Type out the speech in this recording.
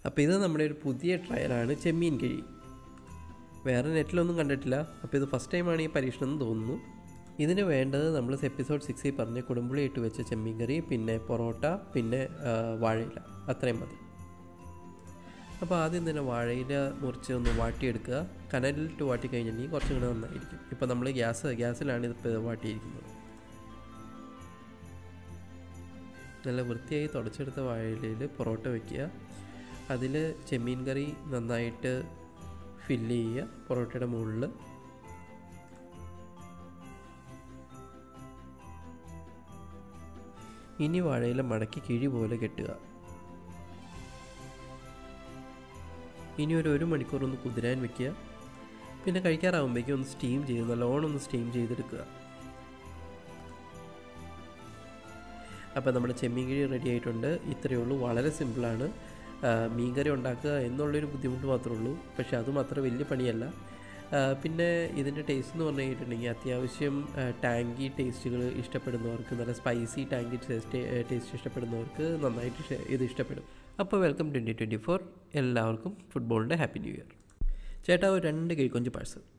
അപ്പോൾ ഇത് നമ്മുടെ ഒരു പുതിയ ട്രയലാണ് ചെമ്മീൻ കിഴി വേറെ നെറ്റിലൊന്നും കണ്ടിട്ടില്ല അപ്പോൾ ഇത് ഫസ്റ്റ് ടൈമാണ് ഈ പരീക്ഷണം എന്ന് തോന്നുന്നു ഇതിന് വേണ്ടത് നമ്മൾ എപ്പിസോഡ് സിക്സിൽ പറഞ്ഞ കുടുംബുളി ഇട്ട് വെച്ച ചെമ്മീൻ കറി പിന്നെ പൊറോട്ട പിന്നെ ആ, വാഴയില അത്രയും മതി അപ്പോൾ ആദ്യം തന്നെ വാഴയില മുറിച്ച് ഒന്ന് വാട്ടിയെടുക്കുക കനലിലിട്ട് വാട്ടി കഴിഞ്ഞിട്ടുണ്ടെങ്കിൽ കുറച്ചും കൂടെ നന്നായിരിക്കും ഇപ്പോൾ നമ്മൾ ഗ്യാസ് ഗ്യാസിലാണ് ഇതിപ്പോൾ ഇത് വാട്ടിയിരിക്കുന്നത് നല്ല വൃത്തിയായി തുടച്ചെടുത്ത വാഴയിലയിൽ പൊറോട്ട വയ്ക്കുക അതിൽ ചെമ്മീൻ കറി നന്നായിട്ട് ഫില്ല് ചെയ്യുക പൊറോട്ടയുടെ മുകളിൽ ഇനി വാഴയില മടക്കി കിഴി പോലെ കെട്ടുക ഇനി ഒരു ഒരു മണിക്കൂർ ഒന്ന് കുതിരാൻ വെക്കുക പിന്നെ കഴിക്കാറാകുമ്പോഴേക്കും ഒന്ന് സ്റ്റീം ചെയ്ത് നല്ലോണം ഒന്ന് സ്റ്റീം ചെയ്തെടുക്കുക അപ്പോൾ നമ്മുടെ ചെമ്മീൻ കിഴി റെഡി ആയിട്ടുണ്ട് ഇത്രയേ ഉള്ളൂ വളരെ സിമ്പിളാണ് ആ, മീൻകറി ഉണ്ടാക്കുക എന്നുള്ളൊരു ബുദ്ധിമുട്ട് മാത്രമേ ഉള്ളൂ പക്ഷേ അതും അത്ര വലിയ പണിയല്ല ആ, പിന്നെ ഇതിൻ്റെ ടേസ്റ്റ് എന്ന് പറഞ്ഞു കഴിഞ്ഞിട്ടുണ്ടെങ്കിൽ അത്യാവശ്യം ടാങ്കി ടേസ്റ്റുകൾ ഇഷ്ടപ്പെടുന്നവർക്ക് നല്ല സ്പൈസി ടാങ്കി ടേസ്റ്റ് ടേസ്റ്റ് ഇഷ്ടപ്പെടുന്നവർക്ക് നന്നായിട്ട് ഇഷ്ട- ഇത് ഇഷ്ടപ്പെടും അപ്പോൾ വെൽക്കം ട്വൻറ്റി ട്വൻറ്റി ഫോർ എല്ലാവർക്കും ഫുട്ബോളിൻ്റെ ഹാപ്പി ന്യൂ ഇയർ ചേട്ടാ ഒരു രണ്ട് കിഴിക്കൊഞ്ച് പാഴ്സൽ